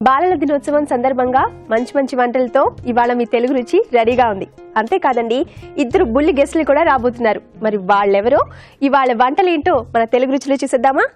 బాలల దినోత్సవం సందర్భంగా మంచి మంచి వంటలతో ఇవాళ మీ తెలుగు రుచి రెడీగా ఉంది అంతేకాదండి ఇద్దరు బుల్లి గెస్టులు కూడా రాబోతున్నారు మరి వాళ్ళెవరో ఇవాళ వంటలేంటో మన తెలుగు రుచిలో చూసేద్దామా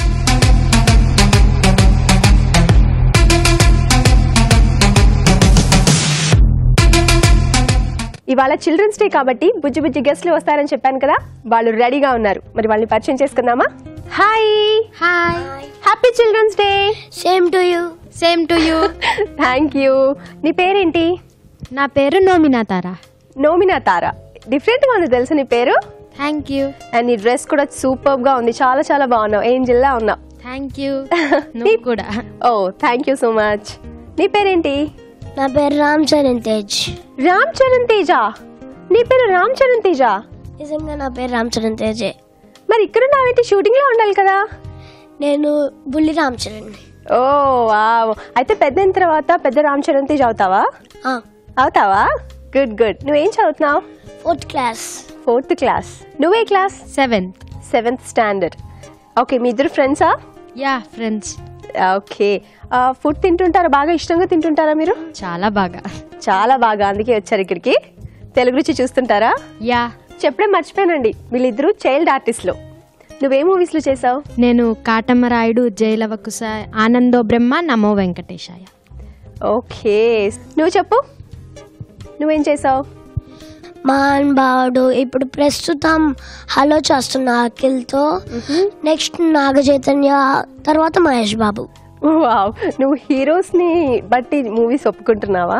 ఇవాళ చిల్డ్రన్స్ డే కాబట్టి బుజ్జి బుజ్జి గెస్ట్లు వస్తారని చెప్పాను కదా వాళ్ళు రెడీగా ఉన్నారు మరి వాళ్ళని పరిచయం చేసుకుందామా hi hi happy children's day same to you same to you thank you నీ పేరేంటి నా పేరు నోమినా తారా నోమినా తారా డిఫరెంట్ గా ఉంది తెలుసు నీ పేరు థ్యాంక్ యూ అండ్ నీ డ్రెస్ కూడా సూపర్ గా ఉంది చాలా చాలా బాగున్నావు ఏం జిల్లా ఉన్నావు థ్యాంక్ యూ నువ్వు కూడా ఓ థ్యాంక్ యూ సో మచ్ నీ పేరేంటి నా పేరు రామ్ చరణ్ తేజ్ రామ్ చరణ్ తేజ నీ పేరు రామ్ చరణ్ తేజ నిజంగా నా పేరు రామ్ చరణ్ తేజే మరి ఇక్కడ నావేంటి షూటింగ్ లో ఉండాలి కదా నేను బుల్లి రామ్ చరణ్ ఓ వావ్ అయితే పెద్ద అయిన తర్వాత పెద్ద రామ్ చరణ్ తేజ్ అవుతావా అవుతావా గుడ్ గుడ్ నువ్వేం చదువుతున్నావు ఫోర్త్ క్లాస్ ఫోర్త్ క్లాస్ నువ్వే class seventh seventh standard okay మీ ఇద్దరు ఫ్రెండ్సా యా ఫ్రెండ్స్ ఓకే ఫుడ్ తింటుంటారా బాగా ఇష్టంగా తింటుంటారా మీరు చాలా బాగా చాలా బాగా అందుకే వచ్చారు ఇక్కడికి తెలుగు రుచి చూస్తుంటారా యా చెప్పడం మర్చిపోయానండి వీళ్ళిద్దరూ చైల్డ్ ఆర్టిస్ట్లో నువ్వే మూవీస్లో చేసావు నేను కాటమరాయుడు జైలవకుశ ఆనందో బ్రహ్మ నమో వెంకటేశాయ ఓకే నువ్వు చెప్పు నువ్వేం చేసావు మహాన్ బావుడు ఇప్పుడు ప్రస్తుతం హలో చేస్తున్న అఖిల్తో నెక్స్ట్ నాగ చైతన్య తర్వాత మహేష్ బాబు వావ్ నువ్వు హీరోస్ని బట్టి మూవీస్ ఒప్పుకుంటున్నావా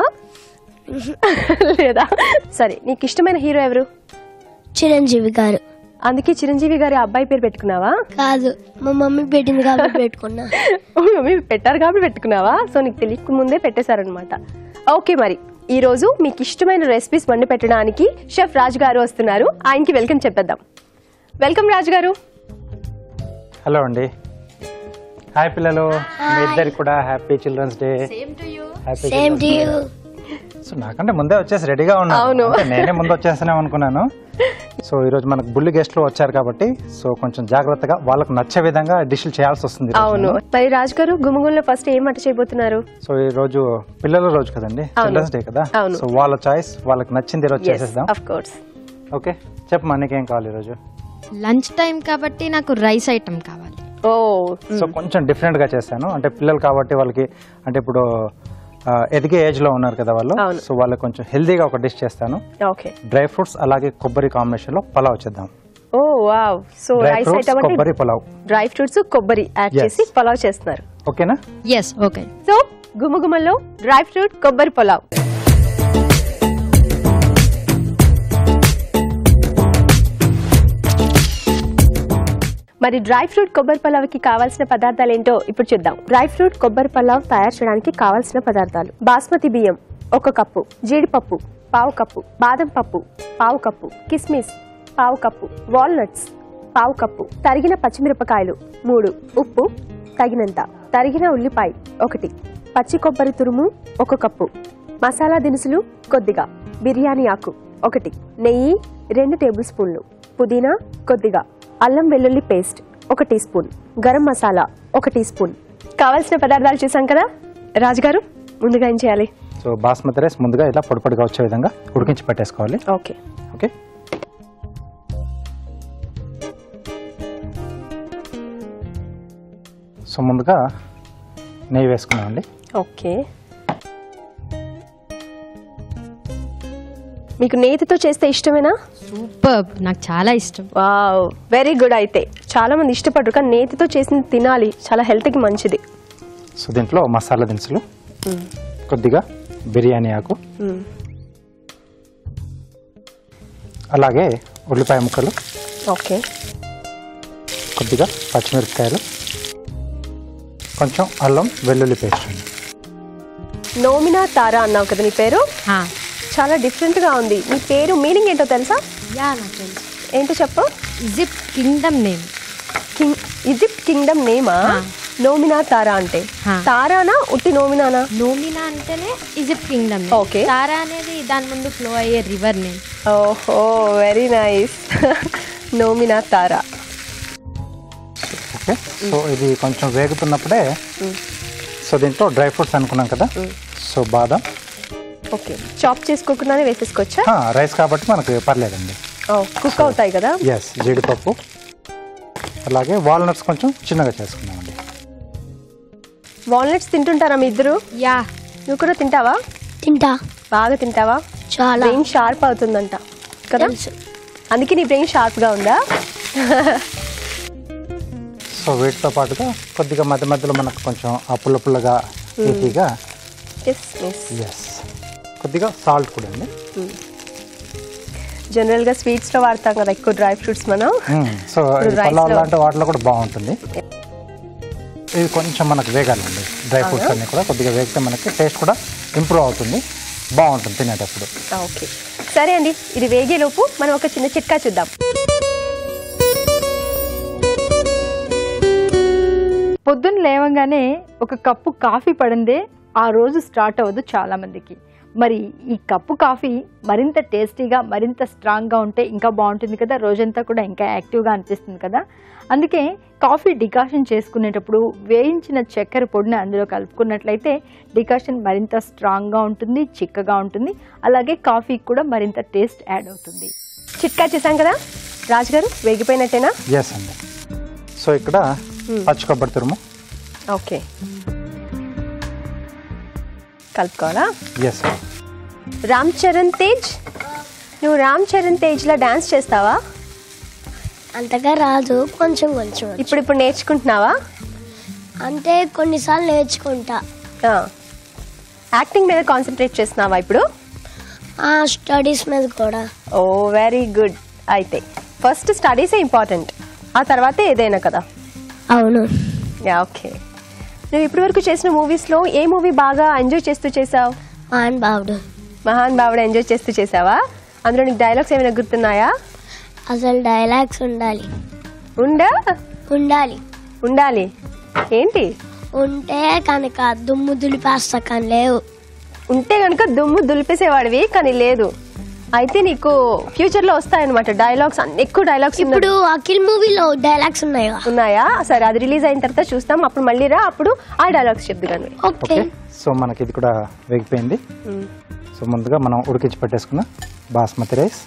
లేదా సరే నీకు ఇష్టమైన హీరో ఎవరు చిరంజీవి గారు అందుకే చిరంజీవి గారి అబ్బాయి పేరు పెట్టుకున్నావా కాదు మా మమ్మీ పెట్టింది కాబట్టి పెట్టుకున్నా మమ్మీ పెట్టారు కాబట్టి పెట్టుకున్నావా సో నీకు తెలియక ముందే పెట్టేశారనమాట ఓకే మరి ఈ రోజు మీకు ఇష్టమైన రెసిపీస్ వండి పెట్టడానికి షెఫ్ రాజు గారు వస్తున్నారు ఆయనకి వెల్కమ్ చెప్పేద్దాం వెల్కమ్ రాజు గారు హలో అండి హాయ్ పిల్లలు మీ ఇద్దరికి కూడా happy children's day happy same to you so నాకంటే ముందే వచ్చేసి రెడీగా ఉన్నాను అవును. అంటే నేనే ముందు వచ్చేస్తానే అనుకున్నాను సో ఈరోజు మనకు బుల్లి గెస్ట్లు వచ్చారు కాబట్టి సో కొంచెం జాగ్రత్తగా వాళ్ళకు నచ్చే విధంగా డిష్లు చేయాల్సి వస్తుంది ఈరోజు అవును నేను. మరి రాజు గారు గుమ్మగుంలో ఫస్ట్ ఏం వంట చేయబోతున్నారు సో ఈ రోజు పిల్లల రోజు కదండి అవును. చిల్డ్రన్స్ డే కదా అవును. సో వాళ్ళ చాయిస్ వాళ్ళకి నచ్చింది ఈరోజు చేసేద్దాం అఫ్ కోర్స్ ఓకే చెప్పమ్మా నీకేం కావాలి ఈరోజు లంచ్ టైం కాబట్టి నాకు రైస్ ఐటమ్ కావాలి ఓ సో కొంచెం డిఫరెంట్ గా చేస్తాను అంటే పిల్లలు కాబట్టి వాళ్ళకి అంటే ఇప్పుడు ఆ, ఎదిగే ఏజ్ లో ఉన్నారు కదా వాళ్ళు అవును. సో వాళ్ళకి కొంచెం హెల్దీగా ఒక డిష్ చేస్తాను ఓకే డ్రై ఫ్రూట్స్ అలాగే కొబ్బరి కాంబినేషన్ లో పలావ్ చేద్దాం ఓ wow so dry rice fruits item అంటే కొబ్బరి పలావ్ డ్రై ఫ్రూట్స్ కొబ్బరి యాడ్ Yes. చేసి పలావ్ చేస్తున్నారు ఓకేనా ఎస్ ఓకే సో గుమగుమల్లో డ్రై ఫ్రూట్ కొబ్బరి పులావ్ మరి డ్రై ఫ్రూట్ కొబ్బరి పలావ్కి కావాల్సిన పదార్థాలు ఏంటో ఇప్పుడు చూద్దాం డ్రై ఫ్రూట్ కొబ్బరి పలావ్ తయారు చేయడానికి కావాల్సిన పదార్థాలు బాస్మతి బియ్యం ఒక కప్పు జీడిపప్పు పావు కప్పు బాదం పప్పు పావు కప్పు కిస్మిస్ పావు కప్పు వాల్నట్స్ పావు కప్పు తరిగిన పచ్చిమిరపకాయలు మూడు ఉప్పు తగినంత తరిగిన ఉల్లిపాయ ఒకటి పచ్చి కొబ్బరి తురుము ఒక కప్పు మసాలా దినుసులు కొద్దిగా బిర్యానీ ఆకు ఒకటి నెయ్యి రెండు టేబుల్ స్పూన్లు పుదీనా కొద్దిగా అల్లం వెల్లుల్లి పేస్ట్ ఒక టీ స్పూన్ గరం మసాలా ఒక టీ స్పూన్ కావాల్సిన పదార్థాలు చూసాం కదా రాజుగారు ముందుగా ఏం చేయాలి సో బాస్మతి రైస్ ముందుగా ఇలా పొడి పొడిగా వచ్చే విధంగా ఉడికించి పెట్టేసుకోవాలి ఓకే ఓకే సో ముందుగా నెయ్యి వేసుకున్నామండి ఓకే మీకు నేతితో చేస్తే ఇష్టమేనా సూపర్ నాకు చాలా ఇష్టం వావ్ వెరీ గుడ్ అయితే చాలా మంది ఇష్టపడరు కానీ నేతితో చేసింది తినాలి చాలా హెల్త్కి మంచిది సో దీంట్లో మసాలా దినుసులు కొద్దిగా బిర్యానీ ఆకు మ్మ్. అలాగే ఉల్లిపాయ ముక్కలు ఓకే కొద్దిగా పచ్చిమిరపకాయలు కొంచెం అల్లం వెల్లుల్లి పేస్ట్ అండి నోమినా తారా అన్నావు కదా నీ పేరు హా. చాలా డిఫరెంట్గా ఉంది నీ పేరు మీనింగ్ ఏంటో తెలుసా యా నాకు తెలుసు ఏంటో చెప్పు జిప్ kingdom name king Egypt kingdom నేమా ఆ. నోమినా తారా అంటే ఆ. తారానా ఉట్టి నోమినానా నోమినా అంటేనే ఈజిప్ట్ కింగ్డమ్ Okay. తారా అనేది దాని ముందు ఫ్లో అయ్యే రివర్ నేమ్ ఓహో very nice Nomina Tara okay so ఇది కొంచెం వేగుతున్నప్పుడే సో దీంట్లో డ్రై ఫ్రూట్స్ అనుకున్నాం కదా సో బాదం ఓకే చాప్ చేసుకోకుండానే వేసేసుకోవచ్చా ఆ, రైస్ కాబట్టి మనకు పర్లేదండి కుక్ అవుతాయి కదా ఎస్ జీడిపప్పు అలాగే వాల్నట్స్ కొంచెం చిన్నగా చేసుకున్నామండి వాల్నట్స్ తింటుంటారా మీ ఇద్దరు యా నువ్వు కూడా తింటావా తింటా బాగా తింటావా చాలా బ్రెయిన్ షార్ప్ అవుతుందంట కదా తెలుసు అందుకే నీ బ్రెయిన్ షార్ప్ గా ఉందా సో వీటితో పాటుగా కొద్దిగా మధ్య మధ్యలో మనకు కొంచెం ఆ పుల్ల పుల్లగా తీపిగా ఎస్ ఎస్ ఎస్ కొద్దిగా సాల్ట్ కూడా అండి జనరల్ గా స్వీట్స్ లో వాడతాం కదా ఎక్కువ డ్రై ఫ్రూట్స్ మనం మ్మ్. సో ఈ ఇప్పుడు rice పలావ్ లో- లాంటి వాటిలో కూడా బాగుంటుంది ఇది కొంచెం మనకు వేగాలండి డ్రై ఫ్రూట్స్ అన్ని కూడా కొద్దిగా వేగితే మనకి టేస్ట్ కూడా ఇంప్రూవ్ అవుతుంది బాగుంటుంది తినేటప్పుడు ఓకే సరే అండి ఇది వేగేలోపు మనం ఒక చిన్న చిట్కా చూద్దాం పొద్దున్న లేవగానే ఒక కప్పు కాఫీ పడిందే ఆ రోజు స్టార్ట్ అవ్వదు చాలా మందికి మరి ఈ కప్పు కాఫీ మరింత టేస్టీగా మరింత స్ట్రాంగ్గా ఉంటే ఇంకా బాగుంటుంది కదా రోజంతా కూడా ఇంకా యాక్టివ్గా అనిపిస్తుంది కదా అందుకే కాఫీ డికాషన్ చేసుకునేటప్పుడు వేయించిన చక్కెర పొడిని అందులో కలుపుకున్నట్లయితే డికాషన్ మరింత స్ట్రాంగ్గా ఉంటుంది చిక్కగా ఉంటుంది అలాగే కాఫీకి కూడా మరింత టేస్ట్ యాడ్ అవుతుంది చిట్కా చేశాం కదా రాజు గారు వేగిపోయినట్టేనా ఎస్ అండి సో ఇక్కడ పచ్చి కొబ్బరి తురుము ఓకే కలుపుకోవాలా ఎస్ రామ్ చరణ్ తేజ్ నువ్వు రామ్ చరణ్ తేజ్లో డాన్స్ చేస్తావా అంతగా రాదు కొంచెం కొంచెం వచ్చు. ఇప్పుడు ఇప్పుడు నేర్చుకుంటున్నావా అంటే కొన్నిసార్లు నేర్చుకుంటా ఆ. యాక్టింగ్ మీద కాన్సన్ట్రేట్ చేస్తున్నావా ఇప్పుడు ఆ స్టడీస్ మీద కూడా ఓ వెరీ గుడ్ అయితే ఫస్ట్ స్టడీసే ఇంపార్టెంట్ ఆ తర్వాతే ఏదైనా కదా అవును యా ఓకే నువ్వు ఇప్పటి వరకు చేసిన మూవీస్లో ఏ మూవీ బాగా ఎంజాయ్ చేస్తూ చేసావు మాన్ బావుడు మహాన్ బావుడు ఎంజాయ్ చేస్తూ చేసావా అందులో నీకు డైలాగ్స్ ఏమైనా గుర్తున్నాయా అసలు డైలాగ్స్ ఉండాలి ఉండా ఉండాలి ఉండాలి ఏంటి ఉంటే కనుక దుమ్ము దులిపేస్తా కానీ లేవు ఉంటే కనుక దుమ్ము దులిపేసేవాడివి కానీ లేదు అయితే నీకు ఫ్యూచర్ లో వస్తాయన్నమాట డైలాగ్స్ అన్ని ఎక్కువ డైలాగ్స్ ఇప్పుడు అఖిల్ మూవీలో డైలాగ్స్ ఉన్నాయా ఉన్నాయా సరే అది రిలీజ్ అయిన తర్వాత చూస్తాం అప్పుడు మళ్ళీ రా అప్పుడు ఆ డైలాగ్స్ చెప్దు కానీ ఓకే ఓకే సో మనకి ఇది కూడా వేగిపోయింది సో ముందుగా మనం ఉడికించి పెట్టేసుకున్న బాస్మతి రైస్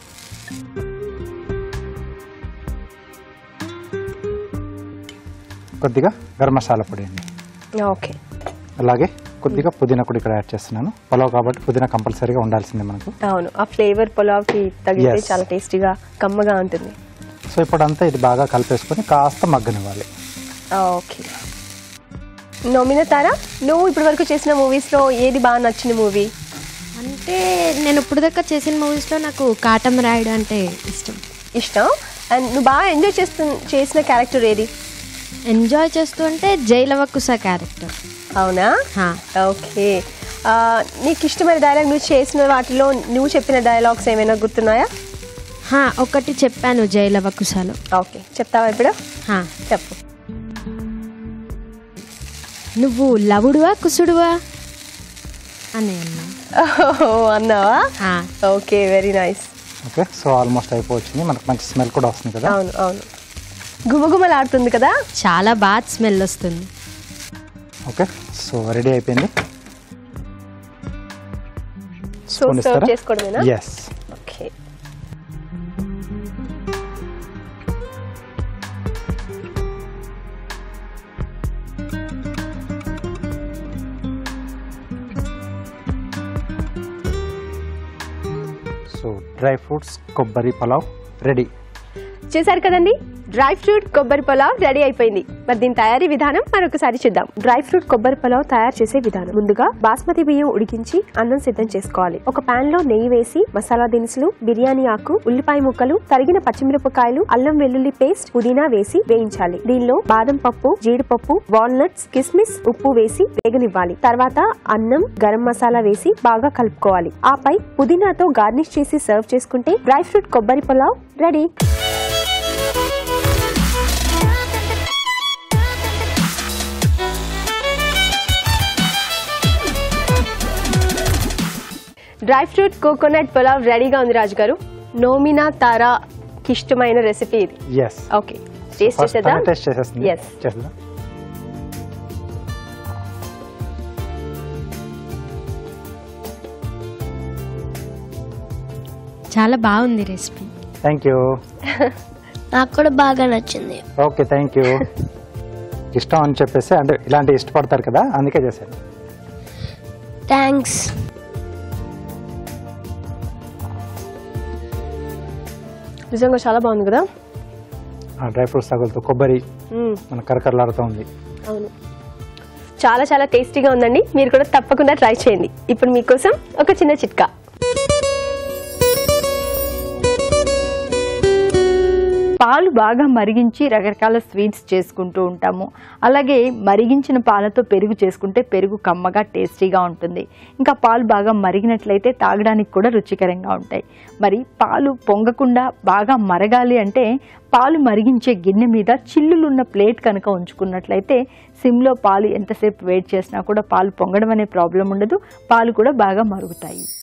కొద్దిగా గరం మసాలా పొడి అండి ఓకే అలాగే కొద్దిగా పుదీనా కూడా ఇక్కడ యాడ్ చేస్తున్నాను పలావ్ కాబట్టి పుదీనా కంపల్సరీగా ఉండాల్సిందే మనకు అవును ఆ ఫ్లేవర్ పులావ్కి తగిలితే Yes. చాలా టేస్టీగా కమ్మగా ఉంటుంది సో ఇప్పుడంతా ఇది బాగా కలిపేసుకొని కాస్త మగ్గనివ్వాలి ఓకే నోమిన తారా నువ్వు ఇప్పటి వరకు చేసిన మూవీస్ లో ఏది బాగా నచ్చిన మూవీ అంటే నేను ఇప్పుడు దాకా చేసిన మూవీస్లో నాకు కాటం రాయడం అంటే ఇష్టం ఇష్టం అండ్ నువ్వు బాగా ఎంజాయ్ చేస్తు చేసిన క్యారెక్టర్ ఏది ఎంజాయ్ చేస్తూ అంటే జైలవకుస క్యారెక్టర్ అవునా హా. ఓకే ఆ, నీకు ఇష్టమైన డైలాగ్ నువ్వు చేసిన వాటిలో నువ్వు చెప్పిన డైలాగ్స్ ఏమైనా గుర్తున్నాయా హా, ఒకటి చెప్పాను జైలవకుసలో ఓకే చెప్తావా ఇప్పుడు హా. చెప్పు నువ్వు లవుడువా కుసుడువా అని అన్నా ఓహో, అన్నావా హా. Okay very nice okay so almost అయిపోవచ్చింది మనకు మంచి స్మెల్ కూడా వస్తుంది కదా అవును అవును గుమగుమలాడుతుంది కదా చాలా బాగా స్మెల్ వస్తుంది ఓకే సో రెడీ అయిపోయింది సో సర్వ్ చేసుకోవడమేనా yes okay so dry fruits pulao పలావ్ రెడీ చేశారు కదండి డ్రై ఫ్రూట్ కొబ్బరి పులావ్ రెడీ అయిపోయింది మరి దీని తయారీ విధానం మరొకసారి చూద్దాం డ్రై ఫ్రూట్ కొబ్బరి పులావ్ తయారు చేసే విధానం ముందుగా బాస్మతి బియ్యం ఉడికించి అన్నం సిద్ధం చేసుకోవాలి ఒక పాన్ లో నెయ్యి వేసి మసాలా దినుసులు బిర్యానీ ఆకు ఉల్లిపాయ ముక్కలు తరిగిన పచ్చిమిరపకాయలు అల్లం వెల్లుల్లి పేస్ట్ పుదీనా వేసి వేయించాలి దీనిలో బాదం పప్పు జీడిపప్పు వాల్నట్స్ కిస్మిస్ ఉప్పు వేసి వేగనివ్వాలి తర్వాత అన్నం గరం మసాలా వేసి బాగా కలుపుకోవాలి ఆపై పుదీనాతో గార్నిష్ చేసి సర్వ్ చేసుకుంటే డ్రై ఫ్రూట్ కొబ్బరి pulao ready dry fruit coconut pulao రెడీగా ఉంది రాజు గారు నోమినా తారాకి ఇష్టమైన రెసిపీ ఇది ఎస్ ఓకే టేస్ట్ ఫస్ట్ చేసేదా టేస్ట్ చేసేస్తుంది ఎస్ చేద్దాం చాలా బాగుంది రెసిపీ థ్యాంక్ యూ నాకు కూడా బాగా నచ్చింది ఓకే థ్యాంక్ యూ ఇష్టం అని చెప్పేసి అంటే ఇలాంటి ఇష్టపడతారు కదా అందుకే చేశాను థ్యాంక్స్ నిజంగా చాలా బాగుంది కదా డ్రై ఫ్రూట్స్ తగులుతూ కొబ్బరి మ్మ్. మన కరకరలాడుతూ ఉంది అవును చాలా చాలా టేస్టీగా ఉందండి మీరు కూడా తప్పకుండా ట్రై చేయండి ఇప్పుడు మీకోసం ఒక చిన్న చిట్కా పాలు బాగా మరిగించి రకరకాల స్వీట్స్ చేసుకుంటూ ఉంటాము అలాగే మరిగించిన పాలతో పెరుగు చేసుకుంటే పెరుగు కమ్మగా టేస్టీగా ఉంటుంది ఇంకా పాలు బాగా మరిగినట్లయితే తాగడానికి కూడా రుచికరంగా ఉంటాయి మరి పాలు పొంగకుండా బాగా మరగాలి అంటే పాలు మరిగించే గిన్నె మీద చిల్లులున్న ప్లేట్ కనుక ఉంచుకున్నట్లయితే సిమ్లో పాలు ఎంతసేపు వెయిట్ చేసినా కూడా పాలు పొంగడం అనే ప్రాబ్లం ఉండదు పాలు కూడా బాగా మరుగుతాయి